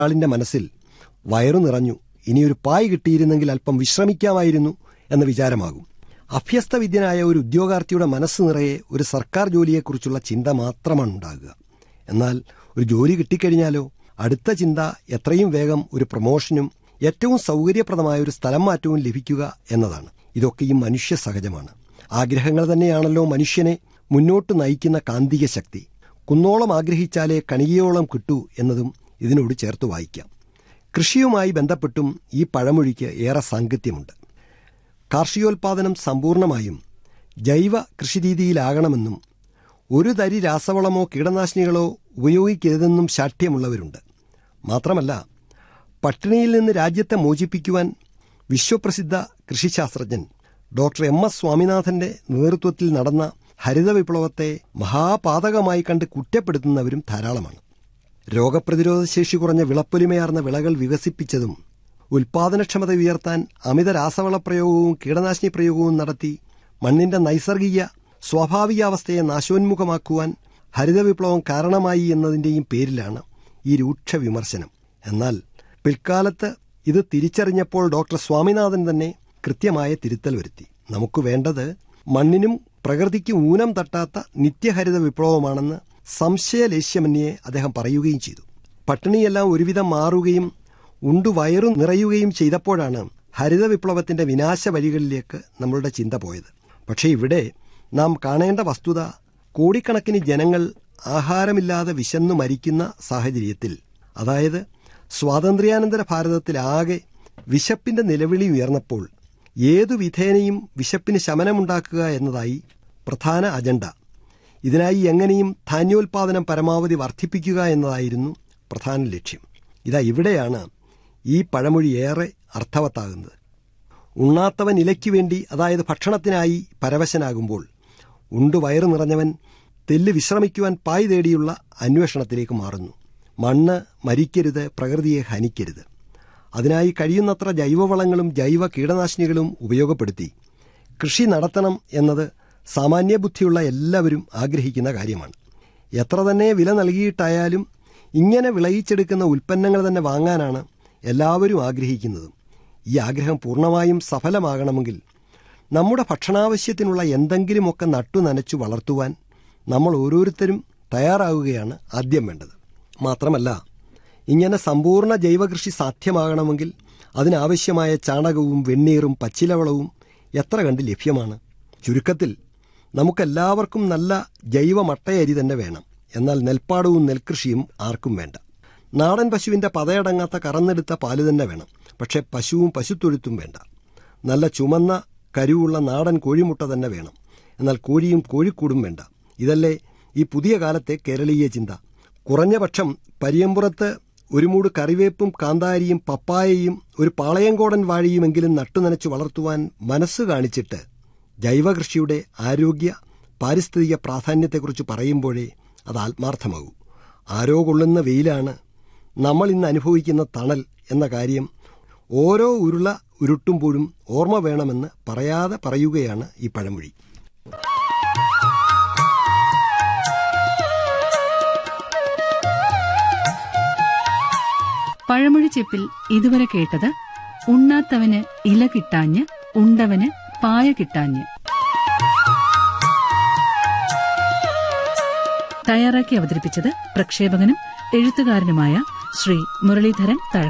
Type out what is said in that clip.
ആളിന്റെ മനസ്സിൽ വയറു നിറഞ്ഞു ഇനിയൊരു പായ് കിട്ടിയിരുന്നെങ്കിൽ അല്പം വിശ്രമിക്കാമായിരുന്നു എന്ന വിചാരമാകും അഭ്യസ്തവിദ്യനായ ഒരു ഉദ്യോഗാർത്ഥിയുടെ മനസ്സ് നിറയെ ഒരു സർക്കാർ ജോലിയെക്കുറിച്ചുള്ള ചിന്ത മാത്രമാണ് ഉണ്ടാകുക എന്നാൽ ഒരു ജോലി കിട്ടിക്കഴിഞ്ഞാലോ അടുത്ത ചിന്ത എത്രയും വേഗം ഒരു പ്രൊമോഷനും ഏറ്റവും സൗകര്യപ്രദമായ ഒരു സ്ഥലം മാറ്റവും ലഭിക്കുക എന്നതാണ് ഇതൊക്കെയും മനുഷ്യ സഹജമാണ് ആഗ്രഹങ്ങൾ തന്നെയാണല്ലോ മനുഷ്യനെ മുന്നോട്ട് നയിക്കുന്ന കാന്തിക ശക്തി കുന്നോളം ആഗ്രഹിച്ചാലേ കണികയോളം കിട്ടൂ എന്നതും ഇതിനോട് ചേർത്ത് വായിക്കാം കൃഷിയുമായി ബന്ധപ്പെട്ടും ഈ പഴമൊഴിക്ക് ഏറെ സാങ്കത്യമുണ്ട് കാർഷികോൽപാദനം സമ്പൂർണമായും ജൈവ കൃഷിരീതിയിലാകണമെന്നും ഒരു തരി രാസവളമോ കീടനാശിനികളോ ഉപയോഗിക്കരുതെന്നും ശാഠ്യമുള്ളവരുണ്ട് മാത്രമല്ല പട്ടിണിയിൽ നിന്ന് രാജ്യത്തെ മോചിപ്പിക്കുവാൻ വിശ്വപ്രസിദ്ധ കൃഷിശാസ്ത്രജ്ഞൻ ഡോക്ടർ എം എസ് സ്വാമിനാഥന്റെ നേതൃത്വത്തിൽ നടന്ന ഹരിത വിപ്ലവത്തെ മഹാപാതകമായി കണ്ട് കുറ്റപ്പെടുത്തുന്നവരും ധാരാളമാണ് രോഗപ്രതിരോധ ശേഷി കുറഞ്ഞ വിളപ്പൊലിമയാർന്ന വിളകൾ വികസിപ്പിച്ചതും ഉൽപാദനക്ഷമത ഉയർത്താൻ അമിത രാസവളപ്രയോഗവും കീടനാശിനി പ്രയോഗവും നടത്തി മണ്ണിന്റെ നൈസർഗിക സ്വാഭാവികാവസ്ഥയെ നാശോന്മുഖമാക്കുവാൻ ഹരിത വിപ്ലവം കാരണമായി എന്നതിന്റെയും പേരിലാണ് ഈ രൂക്ഷ വിമർശനം എന്നാൽ പിൽക്കാലത്ത് ഇത് തിരിച്ചറിഞ്ഞപ്പോൾ ഡോക്ടർ സ്വാമിനാഥൻ തന്നെ കൃത്യമായ തിരുത്തൽ വരുത്തി നമുക്ക് വേണ്ടത് മണ്ണിനും പ്രകൃതിക്കും ഊനം തട്ടാത്ത നിത്യഹരിത വിപ്ലവമാണെന്ന് സംശയലേശ്യമന്യെ അദ്ദേഹം പറയുകയും ചെയ്തു പട്ടിണിയെല്ലാം ഒരുവിധം മാറുകയും ഉണ്ടു വയറു നിറയുകയും ചെയ്തപ്പോഴാണ് ഹരിത വിപ്ലവത്തിന്റെ വിനാശ വഴികളിലേക്ക് നമ്മളുടെ ചിന്ത പോയത് പക്ഷേ ഇവിടെ നാം കാണേണ്ട വസ്തുത കോടിക്കണക്കിന് ജനങ്ങൾ ആഹാരമില്ലാതെ വിശന്നു മരിക്കുന്ന സാഹചര്യത്തിൽ അതായത് സ്വാതന്ത്ര്യാനന്തര ഭാരതത്തിലാകെ വിശപ്പിന്റെ നിലവിളി ഉയർന്നപ്പോൾ ഏതു വിധേനയും വിശപ്പിന് ശമനമുണ്ടാക്കുക എന്നതായി പ്രധാന അജണ്ട ഇതിനായി എങ്ങനെയും ധാന്യോൽപാദനം പരമാവധി വർദ്ധിപ്പിക്കുക എന്നതായിരുന്നു പ്രധാന ലക്ഷ്യം ഇതാ ഇവിടെയാണ് ഈ പഴമൊഴി ഏറെ അർത്ഥവത്താകുന്നത് ഉണ്ണാത്തവൻ ഇലയ്ക്കു വേണ്ടി അതായത് ഭക്ഷണത്തിനായി പരവശനാകുമ്പോൾ ഉണ്ടു വയറു നിറഞ്ഞവൻ തെല്ല് വിശ്രമിക്കുവാൻ പായ് തേടിയുള്ള അന്വേഷണത്തിലേക്ക് മാറുന്നു മണ്ണ് മരിക്കരുത് പ്രകൃതിയെ ഹനിക്കരുത് അതിനായി കഴിയുന്നത്ര ജൈവവളങ്ങളും ജൈവ കീടനാശിനികളും ഉപയോഗപ്പെടുത്തി കൃഷി നടത്തണം എന്നത് സാമാന്യബുദ്ധിയുള്ള എല്ലാവരും ആഗ്രഹിക്കുന്ന കാര്യമാണ് എത്ര തന്നെ വില നൽകിയിട്ടായാലും ഇങ്ങനെ വിളയിച്ചെടുക്കുന്ന ഉൽപ്പന്നങ്ങൾ തന്നെ വാങ്ങാനാണ് എല്ലാവരും ആഗ്രഹിക്കുന്നതും ഈ ആഗ്രഹം പൂർണ്ണമായും സഫലമാകണമെങ്കിൽ നമ്മുടെ ഭക്ഷണാവശ്യത്തിനുള്ള എന്തെങ്കിലുമൊക്കെ നട്ടു നനച്ചു വളർത്തുവാൻ നമ്മൾ ഓരോരുത്തരും തയ്യാറാവുകയാണ് ആദ്യം വേണ്ടത് മാത്രമല്ല ഇങ്ങനെ സമ്പൂർണ്ണ ജൈവകൃഷി സാധ്യമാകണമെങ്കിൽ അതിനാവശ്യമായ ചാണകവും വെണ്ണീറും പച്ചിലവളവും എത്ര കണ്ട് ലഭ്യമാണ് ചുരുക്കത്തിൽ നമുക്കെല്ലാവർക്കും നല്ല ജൈവ മട്ടയരി തന്നെ വേണം എന്നാൽ നെൽപ്പാടവും നെൽകൃഷിയും ആർക്കും വേണ്ട നാടൻ പശുവിന്റെ പതയടങ്ങാത്ത കറന്നെടുത്ത പാല് തന്നെ വേണം പക്ഷെ പശുവും പശുത്തൊഴുത്തും വേണ്ട നല്ല ചുമന്ന കരുവുള്ള നാടൻ കോഴിമുട്ട തന്നെ വേണം എന്നാൽ കോഴിയും കോഴിക്കൂടും വേണ്ട ഇതല്ലേ ഈ പുതിയ കാലത്തെ കേരളീയ ചിന്ത കുറഞ്ഞ പക്ഷം പരിയമ്പുറത്ത് ഒരു മൂട് കറിവേപ്പും കാന്താരിയും പപ്പായയും ഒരു പാളയങ്കോടൻ വാഴയുമെങ്കിലും നട്ടുനനച്ചു വളർത്തുവാൻ മനസ്സ് കാണിച്ചിട്ട് ജൈവകൃഷിയുടെ ആരോഗ്യ പാരിസ്ഥിതിക പ്രാധാന്യത്തെക്കുറിച്ച് പറയുമ്പോഴേ അത് ആത്മാർത്ഥമാകൂ ആരോ കൊള്ളുന്ന വെയിലാണ് നമ്മൾ ഇന്ന് അനുഭവിക്കുന്ന തണൽ എന്ന കാര്യം ഓരോ ഉരുള ഉരുട്ടുമ്പോഴും ഓർമ്മ വേണമെന്ന് പറയാതെ പറയുകയാണ് ഈ പഴമൊഴി പഴമൊഴി ചെപ്പിൽ ഇതുവരെ കേട്ടത് ഉണ്ണാത്തവന് ഇല കിട്ടാഞ്ഞ് ഉണ്ടവന് പായ കിട്ടാഞ്ഞ് തയ്യാറാക്കി അവതരിപ്പിച്ചത് പ്രക്ഷേപകനും എഴുത്തുകാരനുമായ ശ്രീ മുരളീധരൻ തഴ